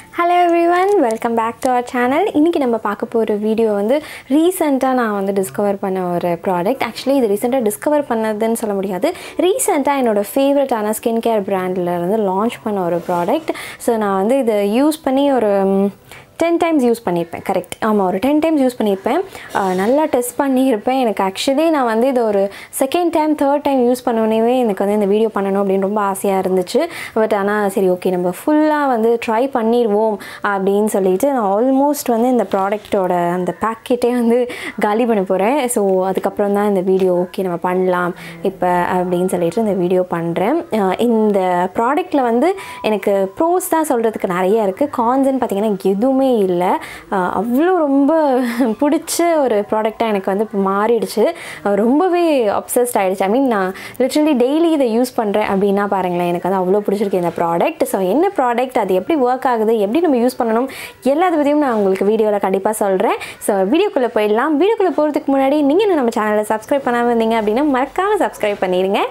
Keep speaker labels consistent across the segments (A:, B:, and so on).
A: hello everyone welcome back to our channel இன்றைக்கி நம்ம பார்க்க போகிற வீடியோ வந்து ரீசெண்டாக நான் வந்து டிஸ்கவர் பண்ண ஒரு ப்ராடக்ட் ஆக்சுவலி இது ரீசெண்டாக டிஸ்கவர் பண்ணதுன்னு சொல்ல முடியாது ரீசெண்டாக என்னோடய ஃபேவரட்டான ஸ்கின் கேர் பிராண்டில் இருந்து லான்ச் பண்ண ஒரு ப்ராடக்ட் ஸோ நான் வந்து இதை யூஸ் பண்ணி ஒரு டென் டைம்ஸ் யூஸ் பண்ணியிருப்பேன் கரெக்ட் ஆமாம் ஒரு டென் டைம்ஸ் யூஸ் பண்ணியிருப்பேன் அஹ் நல்லா டெஸ்ட் பண்ணியிருப்பேன் எனக்கு ஆக்சுவலி நான் வந்து இது ஒரு second time third time use பண்ணோன்னே எனக்கு வந்து இந்த வீடியோ பண்ணணும் அப்படின்னு ரொம்ப ஆசையாக இருந்துச்சு பட் ஆனால் சரி ஓகே நம்ம ஃபுல்லாக வந்து ட்ரை பண்ணிடுவோம் அப்படின்னு சொல்லிட்டு நான் ஆல்மோஸ்ட் வந்து இந்த ப்ராடக்ட்டோட அந்த பேக்கெட்டே வந்து காலி பண்ண போகிறேன் ஸோ அதுக்கப்புறம் தான் இந்த வீடியோ ஓகே நம்ம பண்ணலாம் இப்போ அப்படின்னு சொல்லிட்டு இந்த வீடியோ பண்ணுறேன் இந்த ப்ராடக்ட்டில் வந்து எனக்கு ப்ரோஸ் தான் சொல்கிறதுக்கு நிறைய இருக்குது கான்ஸ்ன்னு பார்த்தீங்கன்னா எதுவுமே இல்லை அஹ் அவ்வளோ ரொம்ப பிடிச்ச ஒரு ப்ராடக்டாக எனக்கு வந்து இப்போ மாறிடுச்சு அஹ் ரொம்பவே அப்சஸ்ட் ஆகிடுச்சு ஐ மீன் நான் லிட்ரலி டெய்லி இதை யூஸ் பண்ணுறேன் அப்படின்னா பாருங்களேன் எனக்கு வந்து அவ்வளோ பிடிச்சிருக்கு இந்த ப்ராடக்ட் ஸோ என்ன ப்ராடக்ட் அது எப்படி ஒர்க் ஆகுது எப்படி நம்ம யூஸ் பண்ணணும் எல்லாத்த பற்றியும் நான் உங்களுக்கு வீடியோவில் கண்டிப்பாக சொல்கிறேன் ஸோ வீடியோக்குள்ளே போயிடலாம் வீடியோக்குள்ளே போகிறதுக்கு முன்னாடி நீங்கள் இன்னும் நம்ம சேனலை சப்ஸ்கிரைப் பண்ணாமல் இருந்தீங்க அப்படின்னா மறக்காமல் சப்ஸ்கிரைப் பண்ணிடுங்க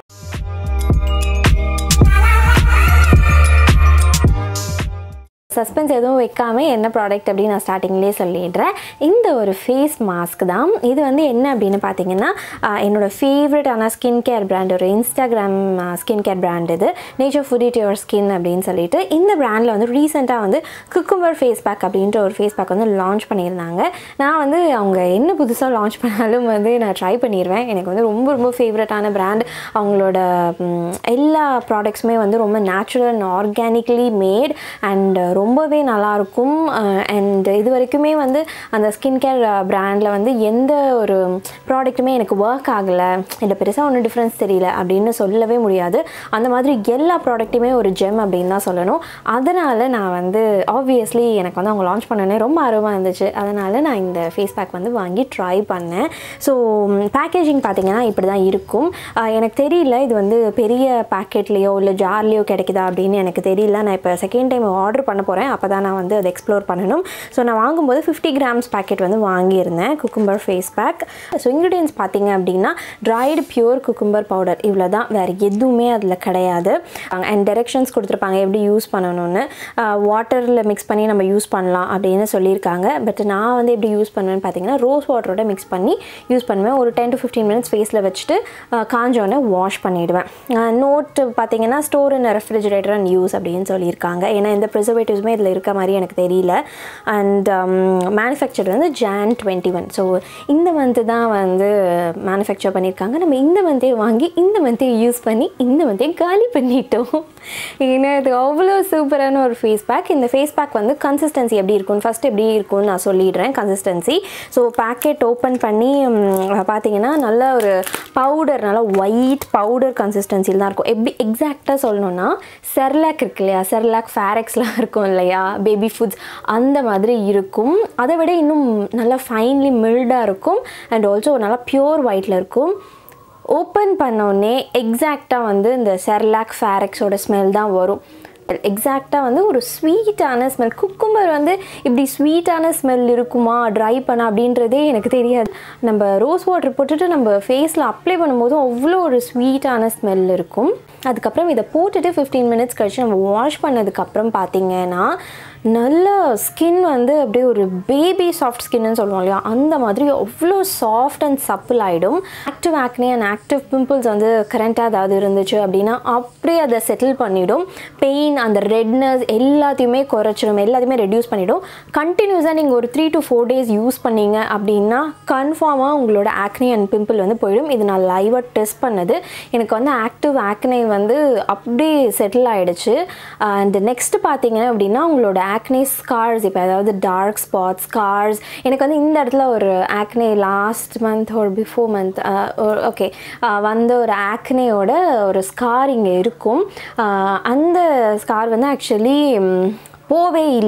A: சஸ்பென்ஸ் எதுவும் வைக்காம என்ன ப்ராடக்ட் அப்படின்னு நான் ஸ்டார்டிங்லேயே சொல்லிடுறேன் இந்த ஒரு ஃபேஸ் மாஸ்க் தான் இது வந்து என்ன அப்படின்னு பார்த்தீங்கன்னா ஆஹ் என்னோட ஃபேவரட்டான ஸ்கின் கேர் பிராண்ட் ஒரு இன்ஸ்டாகிராம் ஸ்கின் கேர் பிராண்ட் இது nature food it your skin அப்படின்னு சொல்லிட்டு இந்த பிராண்டில் வந்து ரீசெண்டாக வந்து குக்கும்பர் ஃபேஸ் பேக் அப்படின்ற ஒரு ஃபேஸ் பேக் வந்து லான்ச் பண்ணியிருந்தாங்க நான் வந்து அவங்க என்ன புதுசாக லான்ச் பண்ணாலும் வந்து நான் ட்ரை பண்ணிடுவேன் எனக்கு வந்து ரொம்ப ரொம்ப ஃபேவரட்டான பிராண்ட் அவங்களோட ம், எல்லா ப்ராடக்ட்ஸுமே வந்து ரொம்ப natural and organically made and ரொம்பவே நல்லாயிருக்கும் அண்ட் இது வரைக்குமே வந்து அந்த ஸ்கின் கேர் பிராண்டில் வந்து எந்த ஒரு ப்ராடக்ட்டுமே எனக்கு ஒர்க் ஆகலை இல்லை பெருசாக ஒன்றும் டிஃப்ரென்ஸ் தெரியல அப்படின்னு சொல்லவே முடியாது அந்த மாதிரி எல்லா ப்ராடக்ட்டுமே ஒரு ஜெம் அப்படின்னு தான் சொல்லணும் அதனால் நான் வந்து ஆப்வியஸ்லி எனக்கு வந்து அவங்க லான்ச் பண்ணோன்னே ரொம்ப ஆர்வமாக இருந்துச்சு அதனால் நான் இந்த ஃபேஸ் பேக் வந்து வாங்கி ட்ரை பண்ணேன் ஸோ பேக்கேஜிங் பார்த்தீங்கன்னா இப்படி தான் இருக்கும் அஹ் எனக்கு தெரியல இது வந்து பெரிய பேக்கெட்லேயோ இல்லை ஜார்லேயோ கிடைக்குதா அப்படின்னு எனக்கு தெரியல நான் இப்போ செகண்ட் டைம் ஆர்டர் பண்ண போகிறேன் அப்போ தான் நான் வந்து அதை எக்ஸ்ப்ளோர் பண்ணணும் ஸோ நான் வாங்கும்போது ஃபிஃப்டி கிராம்ஸ் பேக்கெட் வந்து வாங்கியிருந்தேன் cucumber face pack so ingredients பார்த்தீங்க அப்படின்னா ட்ரைடு பியூர் குக்கும்பர் பவுடர் இவ்வளோ தான் வேறு எதுவுமே அதில் கிடையாது அண்ட் டைரெக்ஷன்ஸ் கொடுத்துருப்பாங்க எப்படி யூஸ் பண்ணணும்னு வாட்டரில் மிக்ஸ் பண்ணி நம்ம யூஸ் பண்ணலாம் அப்படின்னு சொல்லியிருக்காங்க பட் நான் வந்து எப்படி யூஸ் பண்ணுவேன்னு பார்த்தீங்கன்னா ரோஸ் வாட்டரோட மிக்ஸ் பண்ணி யூஸ் பண்ணுவேன் ஒரு டென் டு ஃபிஃப்டீன் மினிட்ஸ் ஃபேஸில் வச்சுட்டு அஹ், காஞ்சோடனே வாஷ் பண்ணிவிடுவேன் நோட் பார்த்தீங்கன்னா store in refrigerator and use அப்படின்னு சொல்லியிருக்காங்க ஏன்னா எந்த ப்ரிசர்வேட்டிவ்ஸுமே இதில் இருக்க மாதிரி எனக்கு தெரியல அண்ட் மேனுஃபேக்சர் வந்து ஜான் டுவெண்ட்டி ஒன் ஸோ இந்த மந்த்து தான் வந்து மேனுஃபேக்சர் பண்ணியிருக்காங்க நம்ம இந்த மந்த்தே வாங்கி இந்த மந்த்தே யூஸ் பண்ணி இந்த மந்த்தே காலி பண்ணிட்டோம் ஏன்னா இது அவ்வளோ சூப்பரான ஒரு ஃபேஸ் பேக் இந்த ஃபேஸ் பேக் வந்து கன்சிஸ்டன்சி எப்படி இருக்கும் ஃபஸ்ட் எப்படி இருக்கும்னு நான் சொல்லிடுறேன் கன்சிஸ்டன்சி ஸோ பேக்கெட் ஓப்பன் பண்ணி ம், பார்த்தீங்கன்னா நல்ல ஒரு பவுடர் நல்லா ஒயிட் பவுடர் கன்சிஸ்டன்சியில் தான் இருக்கும் எப்படி எக்ஸாக்டாக சொல்லணும்னா செர்லாக் இருக்கு இல்லையா செர்லாக் ஃபேரெக்ஸ்லாம் இருக்கும் இல்லையா பேபி ஃபுட்ஸ் அந்த மாதிரி இருக்கும் அதை விட இன்னும் நல்லா ஃபைன்லி மில்டாக இருக்கும் அண்ட் ஆல்சோ நல்லா பியூர் ஒயிட்டில் இருக்கும் ஓப்பன் பண்ணோடனே எக்ஸாக்டாக வந்து இந்த செர்லாக் ஃபேரெக்ஸோட ஸ்மெல் தான் வரும் எக்ஸாக்டாக வந்து ஒரு ஸ்வீட்டான ஸ்மெல் குக்கும்பர் வந்து இப்படி ஸ்வீட்டான ஸ்மெல் இருக்குமா ட்ரை பண்ண அப்படின்றதே எனக்கு தெரியாது நம்ம ரோஸ் வாட்டர் போட்டுட்டு நம்ம ஃபேஸில் அப்ளை பண்ணும்போது அவ்வளோ ஒரு ஸ்வீட்டான ஸ்மெல் இருக்கும் அதுக்கப்புறம் இதை போட்டுட்டு ஃபிஃப்டீன் மினிட்ஸ் கழிச்சு நம்ம வாஷ் பண்ணதுக்கப்புறம் பார்த்தீங்கன்னா நல்ல ஸ்கின் வந்து அப்படியே ஒரு பேபி சாஃப்ட் ஸ்கின்னு சொல்லுவோம் இல்லையா அந்த மாதிரி அவ்வளோ சாஃப்ட் அண்ட் சப்பிள் ஆகிடும் active acne and active pimples வந்து கரண்ட்டாக ஏதாவது இருந்துச்சு அப்படின்னா அப்படியே அதை செட்டில் பண்ணிடும் பெயின் அந்த ரெட்னஸ் எல்லாத்தையுமே குறைச்சிடும் எல்லாத்தையுமே ரெடியூஸ் பண்ணிடும் கண்டினியூஸாக நீங்கள் ஒரு three to four days use பண்ணீங்க அப்படின்னா கன்ஃபார்மாக உங்களோட ஆக்னே அண்ட் பிம்பிள் வந்து போயிடும் இது நான் லைவாக டெஸ்ட் பண்ணது எனக்கு வந்து ஆக்டிவ் ஆக்னே வந்து அப்படியே செட்டில் ஆகிடுச்சு அண்ட் நெக்ஸ்ட் பார்த்தீங்க அப்படின்னா உங்களோட ஆக்னே ஸ்கார்ஸ் இப்போ அதாவது டார்க் ஸ்பாட்ஸ் ஸ்கார்ஸ் எனக்கு வந்து இந்த இடத்துல ஒரு ஆக்னே லாஸ்ட் மந்த் ஒரு பிஃபோர் மந்த் ஓகே வந்த ஒரு ஆக்னேயோட ஒரு ஸ்கார் இங்கே இருக்கும் அஹ் அந்த ஸ்கார் வந்து ஆக்சுவலி போவே இல்லை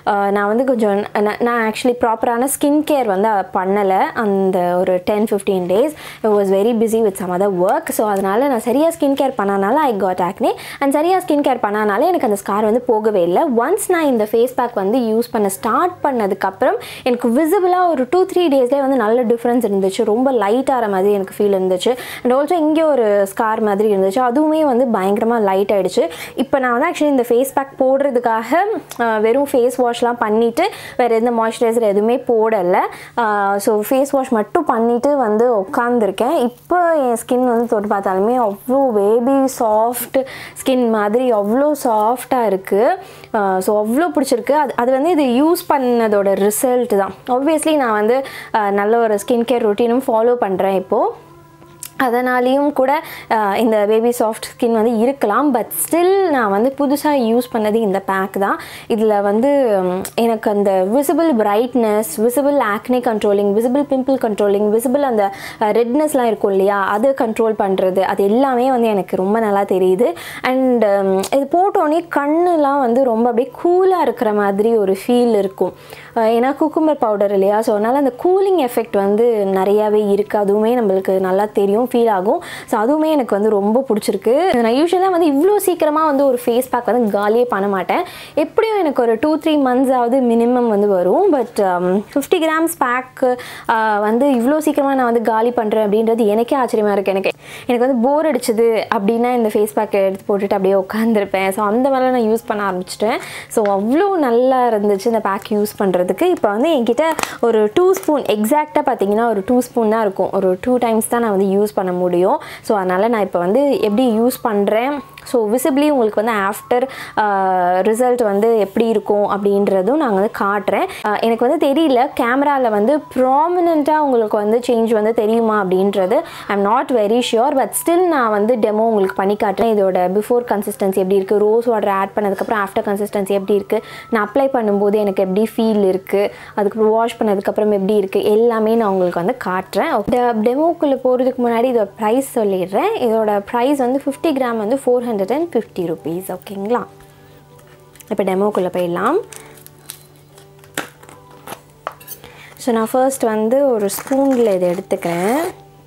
A: நான் வந்து கொஞ்சம் நான் நான் ஆக்சுவலி ப்ராப்பரான ஸ்கின் கேர் வந்து பண்ணலை அந்த ஒரு ten fifteen days I was very busy with some other work so அதனால் நான் சரியாக ஸ்கின் கேர் பண்ணனால ஐ காட் ஆக்னே அண்ட் சரியாக ஸ்கின் கேர் பண்ணனால எனக்கு அந்த ஸ்கார் வந்து போகவே இல்லை ஒன்ஸ் நான் இந்த ஃபேஸ் பேக் வந்து யூஸ் பண்ண ஸ்டார்ட் பண்ணதுக்கப்புறம் எனக்கு விசிபிளாக ஒரு டூ த்ரீ டேஸ்லேயே வந்து நல்ல டிஃப்ரென்ஸ் இருந்துச்சு ரொம்ப லைட் ஆகிற மாதிரி எனக்கு ஃபீல் இருந்துச்சு அண்ட் ஆல்சோ இங்கே ஒரு ஸ்கார் மாதிரி இருந்துச்சு அதுவுமே வந்து பயங்கரமாக லைட் ஆகிடுச்சு இப்போ நான் வந்து ஆக்சுவலி இந்த ஃபேஸ் பேக் போடுறதுக்காக அஹ், வெறும் ஃபேஸ் வாஷ்லாம் பண்ணிவிட்டு வேறு எந்த மாய்ஸ்சரைசர் எதுவுமே போடலை ஸோ ஃபேஸ் வாஷ் மட்டும் பண்ணிவிட்டு வந்து உட்காந்துருக்கேன் இப்போ என் ஸ்கின் வந்து தொட்டு பார்த்தாலுமே அவ்வளோ பேபி சாஃப்ட் ஸ்கின் மாதிரி அவ்வளோ சாஃப்டாக இருக்குது ஸோ அவ்வளோ பிடிச்சிருக்கு அது அது வந்து இது யூஸ் பண்ணதோட ரிசல்ட் தான் ஆப்வியஸ்லி நான் வந்து அஹ், நல்ல ஒரு ஸ்கின் கேர் ரொட்டீனும் ஃபாலோ பண்ணுறேன் இப்போது அதனாலேயும் கூட அஹ், இந்த பேபி சாஃப்ட் ஸ்கின் வந்து இருக்கலாம் பட் ஸ்டில் நான் வந்து புதுசாக யூஸ் பண்ணது இந்த பேக் தான் இதில் வந்து ம், எனக்கு அந்த visible brightness visible acne controlling visible pimple controlling visible அந்த ரெட்னஸ்லாம் இருக்கும் இல்லையா அது கண்ட்ரோல் பண்ணுறது அது எல்லாமே வந்து எனக்கு ரொம்ப நல்லா தெரியுது அண்ட் இது போட்டோன்னே கண்ணுலாம் வந்து ரொம்ப அப்படியே கூலாக இருக்கிற மாதிரி ஒரு ஃபீல் இருக்கும் அஹ், ஏன்னா குக்கும்பர் பவுடர் இல்லையா ஸோ அதனால் அந்த கூலிங் எஃபெக்ட் வந்து நிறையாவே இருக்குது அதுவுமே நம்மளுக்கு நல்லா தெரியும் ஃபீல் ஆகும் ஸோ அதுவுமே எனக்கு வந்து ரொம்ப பிடிச்சிருக்கு நான் யூஸ்வலாக வந்து இவ்வளோ சீக்கிரமாக வந்து ஒரு ஃபேஸ் பேக் வந்து காலியே பண்ண மாட்டேன் எப்படியும் எனக்கு ஒரு டூ த்ரீ மந்த்ஸ் ஆகுது மினிமம் வந்து வரும் பட் ஃபிஃப்டி கிராம்ஸ் பேக்கு வந்து இவ்வளோ சீக்கிரமாக நான் வந்து காலி பண்ணுறேன் அப்படின்றது எனக்கே ஆச்சரியமாக இருக்குது எனக்கு எனக்கு வந்து போர் அடிச்சுது அப்படின்னா இந்த ஃபேஸ் பேக் எடுத்து போட்டுட்டு அப்படியே உட்காந்துருப்பேன் ஸோ அந்த மாதிரிலாம் நான் யூஸ் பண்ண ஆரம்பிச்சிட்டேன் ஸோ அவ்வளோ நல்லா இருந்துச்சு இந்த பேக் யூஸ் பண்ணுறதுக்கு இப்போ வந்து என்கிட்ட ஒரு டூ ஸ்பூன் எக்ஸாக்டாக பார்த்தீங்கன்னா ஒரு டூ ஸ்பூன் தான் இருக்கும் ஒரு டூ டைம்ஸ் தான் நான் வந்து யூஸ் பண்ண முடியும் ஸோ அதனால் நான் இப்போ வந்து எப்படி யூஸ் பண்ணுறேன் ஸோ விசிபிளி உங்களுக்கு வந்து ஆஃப்டர் ரிசல்ட் வந்து எப்படி இருக்கும் அப்படின்றதும் நான் வந்து காட்டுறேன் அஹ் எனக்கு வந்து தெரியல கேமராவில் வந்து ப்ராமினெண்ட்டாக உங்களுக்கு வந்து சேஞ்ச் வந்து தெரியுமா அப்படின்றது I am not very sure but still நான் வந்து டெமோ உங்களுக்கு பண்ணி காட்டுறேன் இதோட பிஃபோர் கன்சிஸ்டன்சி எப்படி இருக்குது ரோஸ் வாட்டர் ஆட் பண்ணதுக்கப்புறம் ஆஃப்டர் கன்சிஸ்டன்சி எப்படி இருக்குது நான் அப்ளை பண்ணும்போது எனக்கு எப்படி ஃபீல் இருக்குது அதுக்கப்புறம் வாஷ் பண்ணதுக்கப்புறம் எப்படி இருக்குது எல்லாமே நான் உங்களுக்கு வந்து காட்டுறேன் டெமோக்குள்ளே போகிறதுக்கு முன்னாடி இதோட ப்ரைஸ் சொல்லிடுறேன் இதோட ப்ரைஸ் வந்து ஃபிஃப்டி கிராம் வந்து four hundred and fifty rupees ஓகேங்களா இப்போ டெமோக்குள்ளே போயிடலாம் ஸோ நான் ஃபர்ஸ்ட் வந்து ஒரு ஸ்பூனில் இதை எடுத்துக்கிறேன்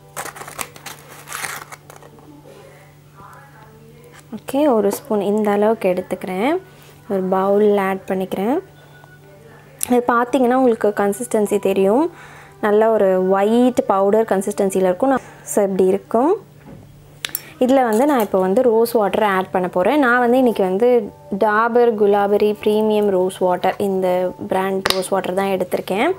A: ஓகே ஒரு ஸ்பூன் இந்த அளவுக்கு எடுத்துக்கிறேன் ஒரு பவுலில் ஆட் பண்ணிக்கிறேன் இது பார்த்தீங்கன்னா உங்களுக்கு கன்சிஸ்டன்சி தெரியும் நல்ல ஒரு ஒயிட் பவுடர் கன்சிஸ்டன்சியில் இருக்கும் நான் ஸோ இப்படி இருக்கும் இதில் வந்து நான் இப்போ வந்து ரோஸ் வாட்டர் ஆட் பண்ண போகிறேன் நான் வந்து இன்றைக்கி வந்து Dabur Gulabari premium rose water இந்த பிராண்ட் ரோஸ் வாட்டர் தான் எடுத்திருக்கேன்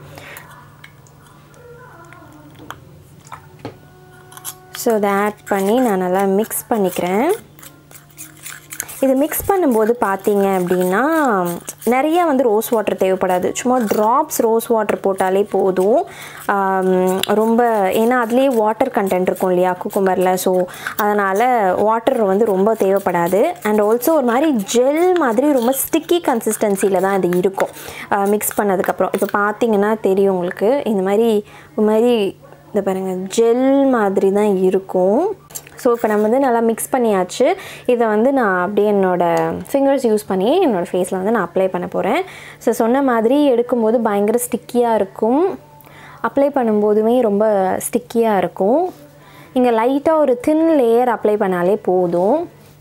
A: ஸோ இதை ஆட் பண்ணி நான் நல்லா மிக்ஸ் பண்ணிக்கிறேன் இது மிக்ஸ் பண்ணும்போது பார்த்தீங்க அப்படின்னா நிறைய வந்து ரோஸ் வாட்டர் தேவைப்படாது சும்மா ட்ராப்ஸ் ரோஸ் வாட்டர் போட்டாலே போதும் ஆம், ரொம்ப ஏன்னா அதுலேயே வாட்டர் கண்டென்ட் இருக்கும் இல்லையா குக்கும்பரில் ஸோ அதனால் வாட்டர் வந்து ரொம்ப தேவைப்படாது அண்ட் ஆல்சோ ஒரு மாதிரி ஜெல் மாதிரி ரொம்ப ஸ்டிக்கி கன்சிஸ்டன்சியில் தான் இது இருக்கும் மிக்ஸ் பண்ணதுக்கப்புறம் இப்போ பார்த்தீங்கன்னா தெரியும் உங்களுக்கு இந்த மாதிரி ஒரு மாதிரி இந்த பாருங்கள் ஜெல் மாதிரி தான் இருக்கும் ஸோ இப்போ நம்ம வந்து நல்லா மிக்ஸ் பண்ணியாச்சு இதை வந்து நான் அப்படியே என்னோடய ஃபிங்கர்ஸ் யூஸ் பண்ணி என்னோடய ஃபேஸில் வந்து நான் அப்ளை பண்ண போகிறேன் ஸோ சொன்ன மாதிரி எடுக்கும்போது பயங்கர ஸ்டிக்கியாக இருக்கும் அப்ளை பண்ணும்போதுமே ரொம்ப ஸ்டிக்கியாக இருக்கும் இங்கே லைட்டாக ஒரு தின் லேயர் அப்ளை பண்ணாலே போதும்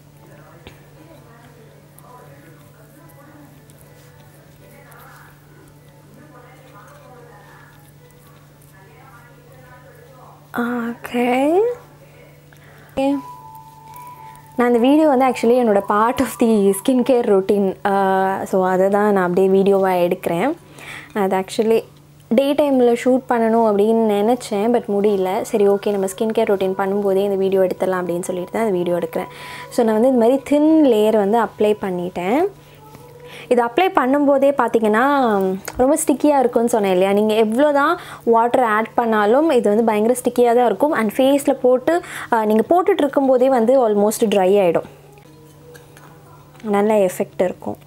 A: ஓகே நான் இந்த வீடியோ வந்து ஆக்சுவலி என்னோட part of the skin care routine so அதை தான் நான் அப்படியே வீடியோவாக எடுக்கிறேன் அது ஆக்சுவலி டே டைமில் ஷூட் பண்ணணும் அப்படின்னு நினச்சேன் பட் முடியல சரி ஓகே நம்ம ஸ்கின் கேர் ரொட்டீன் பண்ணும்போதே இந்த வீடியோ எடுத்துடலாம் அப்படின்னு சொல்லிட்டு தான் அந்த வீடியோ எடுக்கிறேன் ஸோ நான் வந்து இந்த மாதிரி தின் லேயர் வந்து அப்ளை பண்ணிட்டேன் இது அப்ளை பண்ணும்போதே பார்த்தீங்கன்னா ரொம்ப ஸ்டிக்கியாக இருக்கும்னு சொன்னேன் இல்லையா நீங்கள் எவ்வளோ தான் வாட்டர் ஆட் பண்ணாலும் இது வந்து பயங்கர ஸ்டிக்கியாக தான் இருக்கும் அண்ட் ஃபேஸில் போட்டு நீங்கள் போட்டுட்டு இருக்கும்போதே வந்து ஆல்மோஸ்ட் ட்ரை ஆகிடும் நல்ல எஃபெக்ட் இருக்கும்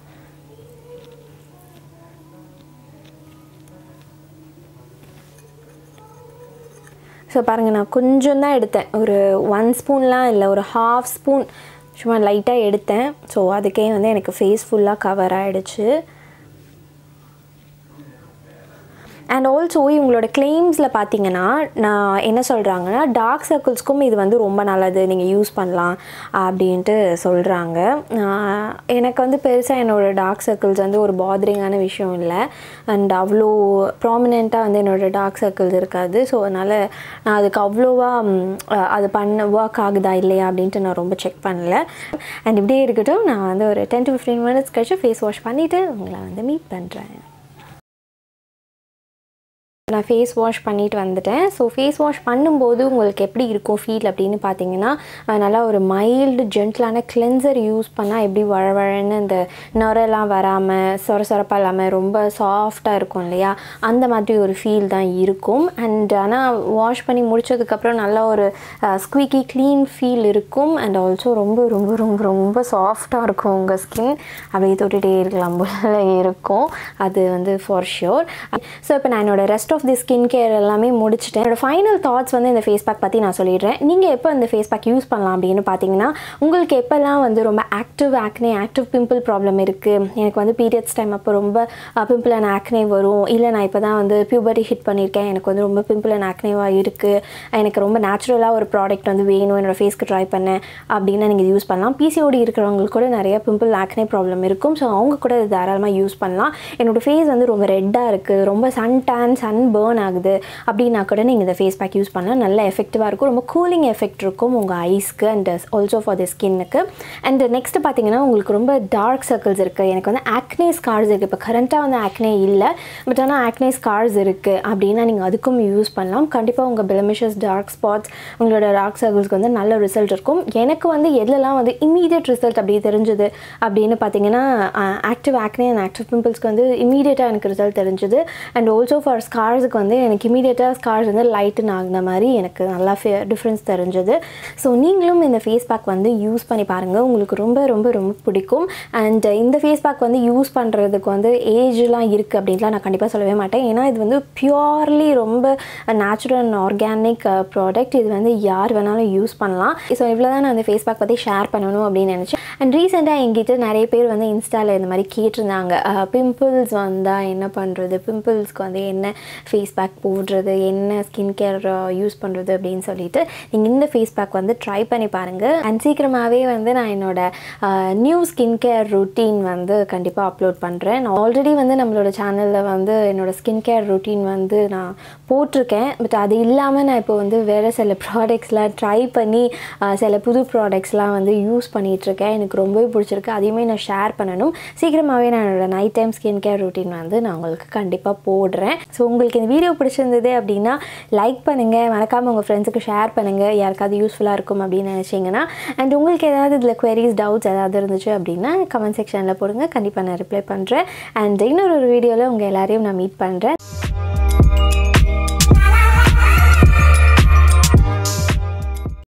A: ஸோ பாருங்கள் நான் கொஞ்சம் தான் எடுத்தேன் ஒரு ஒன் ஸ்பூன்லாம் இல்லை ஒரு ஹாஃப் ஸ்பூன் சும்மா லைட்டாக எடுத்தேன் ஸோ அதுக்கே வந்து எனக்கு ஃபேஸ் ஃபுல்லாக கவர் ஆகிடுச்சு அண்ட் ஆல்சோ இவங்களோட கிளைம்ஸில் பார்த்தீங்கன்னா நான் என்ன சொல்கிறாங்கன்னா டார்க் சர்க்கிள்ஸ்க்கும் இது வந்து ரொம்ப நல்லது நீங்கள் யூஸ் பண்ணலாம் அப்படின்ட்டு சொல்கிறாங்க எனக்கு வந்து பெருசாக என்னோடய டார்க் சர்க்கிள்ஸ் வந்து ஒரு பாதரிங்கான விஷயம் இல்லை அண்ட் அவ்வளோ ப்ராமினெண்ட்டாக வந்து என்னோடய டார்க் சர்க்கிள்ஸ் இருக்காது ஸோ அதனால் நான் அதுக்கு அவ்வளோவா ம், அஹ், அது பண்ண ஒர்க் ஆகுதா இல்லையா அப்படின்ட்டு நான் ரொம்ப செக் பண்ணல அண்ட் இப்படியே இருக்கட்டும் நான் வந்து ஒரு டென் டு ஃபிஃப்டீன் மினிட்ஸ் கழிச்சு ஃபேஸ் வாஷ் பண்ணிவிட்டு உங்களை வந்து மீட் பண்ணுறேன் நான் ஃபேஸ் வாஷ் பண்ணிட்டு வந்துட்டேன் ஸோ ஃபேஸ் வாஷ் பண்ணும்போது உங்களுக்கு எப்படி இருக்கும் ஃபீல் அப்படின்னு பார்த்தீங்கன்னா அஹ், நல்லா ஒரு மைல்டு ஜென்டிலான கிளென்சர் யூஸ் பண்ணால் எப்படி வழவழன்னு இந்த நுரெல்லாம் வராமல் சொர சொரப்பாக இல்லாமல் ரொம்ப சாஃப்டாக இருக்கும் இல்லையா அந்த மாதிரி ஒரு ஃபீல் தான் இருக்கும் அண்ட் ஆனால் வாஷ் பண்ணி முடிச்சதுக்கப்புறம் நல்ல ஒரு ஸ்குவீக்கி க்ளீன் ஃபீல் இருக்கும் அண்ட் ஆல்சோ ரொம்ப ரொம்ப ரொம்ப ரொம்ப சாஃப்டாக இருக்கும் உங்கள் ஸ்கின் அப்படியே தொட்டுகிட்டே இருக்கலாம் போல இருக்கும் அது வந்து ஃபார் ஷியோர் ஸோ இப்போ நான் என்னோட rest of the skin care எல்லாமே முடிச்சிட்டேன் என்னோட ஃபைனல் தாட்ஸ் வந்து இந்த ஃபேஸ் பேக் பற்றி நான் சொல்லிடுறேன் நீங்கள் எப்போ இந்த ஃபேஸ் பேக் யூஸ் பண்ணலாம் அப்படின்னு பார்த்தீங்கன்னா உங்களுக்கு எப்போல்லாம் வந்து ரொம்ப active acne active pimple problem இருக்குது எனக்கு வந்து பீரியட்ஸ் டைம் அப்போ ரொம்ப பிம்பிள் அண்ட் ஆக்னே வரும் இல்லை நான் இப்போ தான் வந்து பியூபர்ட்டி ஹிட் பண்ணியிருக்கேன் எனக்கு வந்து ரொம்ப பிம்பிள் அண்ட் ஆக்னேவாக இருக்குது எனக்கு ரொம்ப நேச்சுரலாக ஒரு ப்ராடக்ட் வந்து வேணும் என்னோட ஃபேஸ்க்கு ட்ரை பண்ணேன் அப்படின்னு நீங்கள் யூஸ் பண்ணலாம் பிசிஓடி இருக்கிறவங்களுக்கு கூட நிறைய பிம்பிள் ஆக்னே ப்ராப்ளம் இருக்கும் ஸோ அவங்க கூட இது தாராளமாக யூஸ் பண்ணலாம் என்னோட ஃபேஸ் வந்து ரொம்ப ரெட்டாக இருக்குது ரொம்ப சன் டேன் சன் பேர்ன் ஆகுது அப்படின்னா கூட நீங்கள் இந்த ஃபேஸ் பேக் யூஸ் பண்ணலாம் நல்ல எஃபெக்டிவாக இருக்கும் ரொம்ப கூலிங் எஃபெக்ட் இருக்கும் உங்கள் ஐஸ்க்கு அண்ட் ஆல்சோ ஃபார் தி ஸ்கின்னுக்கு அண்ட் நெக்ஸ்ட் பார்த்தீங்கன்னா உங்களுக்கு ரொம்ப டார்க் சர்க்கிள்ஸ் இருக்குது எனக்கு வந்து ஆக்னே ஸ்கார்ஸ் இருக்குது இப்போ கரண்ட்டாக வந்து ஆக்னே இல்லை பட் ஆனால் ஆக்னே ஸ்கார்ஸ் இருக்குது அப்படின்னா நீங்கள் அதுக்கும் யூஸ் பண்ணலாம் கண்டிப்பாக உங்கள் பிளமிஷஸ் டார்க் ஸ்பாட்ஸ் உங்களோட டார்க் சர்க்கிள்ஸ்க்கு வந்து நல்ல ரிசல்ட் இருக்கும் எனக்கு வந்து எதுலலாம் வந்து இமீடியட் ரிசல்ட் அப்படி தெரிஞ்சுது அப்படின்னு பார்த்தீங்கன்னா ஆக்டிவ் ஆக்னே அண்ட் ஆக்டிவ் பிம்பிள்ஸ்க்கு வந்து இமீடியட்டாக எனக்கு ரிசல்ட் தெரிஞ்சுது அண்ட் ஆல்சோ ஃபார் ஸ்கார்ஸுக்கு வந்து எனக்கு இமீடியட்டாக ஸ்கார்ஸ் வந்து லைட்டன் ஆகின மாதிரி எனக்கு நல்லா ஃபே டிஃப்ரென்ஸ் தெரிஞ்சது ஸோ நீங்களும் இந்த ஃபேஸ் பேக் வந்து யூஸ் பண்ணி பாருங்கள் உங்களுக்கு ரொம்ப ரொம்ப ரொம்ப பிடிக்கும் அண்ட் இந்த ஃபேஸ் பேக் வந்து யூஸ் பண்ணுறதுக்கு வந்து ஏஜ்லாம் இருக்குது அப்படின்லாம் நான் கண்டிப்பாக சொல்லவே மாட்டேன் ஏன்னா இது வந்து பியூர்லி ரொம்ப நேச்சுரல் அண்ட் ஆர்கானிக் ப்ராடக்ட் இது வந்து யார் வேணாலும் யூஸ் பண்ணலாம் ஸோ இவ்வளோ தான் நான் அந்த ஃபேஸ் பேக் பற்றி ஷேர் பண்ணணும் அப்படின்னு நினச்சேன் அண்ட் ரீசெண்டாக எங்கிட்ட நிறைய பேர் வந்து இன்ஸ்டாவில் இந்த மாதிரி கேட்டிருந்தாங்க பிம்பிள்ஸ் வந்தால் என்ன பண்ணுறது பிம்பிள்ஸ்க்கு வந்து என்ன ஃபேஸ் பேக் போடுறது என்ன ஸ்கின் கேர் யூஸ் பண்ணுறது அப்படின்னு சொல்லிட்டு நீங்கள் இந்த ஃபேஸ் பேக் வந்து ட்ரை பண்ணி பாருங்கள் அண்ட் சீக்கிரமாகவே வந்து நான் என்னோட நியூ ஸ்கின் கேர் ருட்டீன் வந்து கண்டிப்பாக அப்லோட் பண்ணுறேன் நான் ஆல்ரெடி வந்து நம்மளோட சேனலில் வந்து என்னோட ஸ்கின் கேர் ருட்டீன் வந்து நான் போட்டிருக்கேன் பட் அது இல்லாமல் நான் இப்போ வந்து வேறு சில ப்ராடக்ட்ஸ்லாம் ட்ரை பண்ணி ஆஹ், சில புது ப்ராடக்ட்ஸ்லாம் வந்து யூஸ் பண்ணிகிட்ருக்கேன் எனக்கு ரொம்பவே பிடிச்சிருக்கு அதையுமே நான் ஷேர் பண்ணணும் சீக்கிரமாகவே நான் என்னோட night time skin care routine வந்து நான் உங்களுக்கு கண்டிப்பாக போடுறேன் ஸோ உங்களுக்கு இந்த வீடியோ பிடிச்சிருந்தது அப்படின்னா லைக் பண்ணுங்கள் மறக்காமல் உங்கள் ஃப்ரெண்ட்ஸுக்கு ஷேர் பண்ணுங்கள் யாருக்காவது யூஸ்ஃபுல்லாக இருக்கும் அப்படின்னு நினச்சிங்கன்னா அண்ட் உங்களுக்கு ஏதாவது இதில் queries டவுட்ஸ் ஏதாவது இருந்துச்சு அப்படின்னா கமெண்ட் செக்ஷனில் போடுங்க கண்டிப்பாக நான் ரிப்ளை பண்ணுறேன் அண்ட் இன்னொரு ஒரு வீடியோவில் உங்கள் எல்லாரையும் நான் மீட் பண்ணுறேன்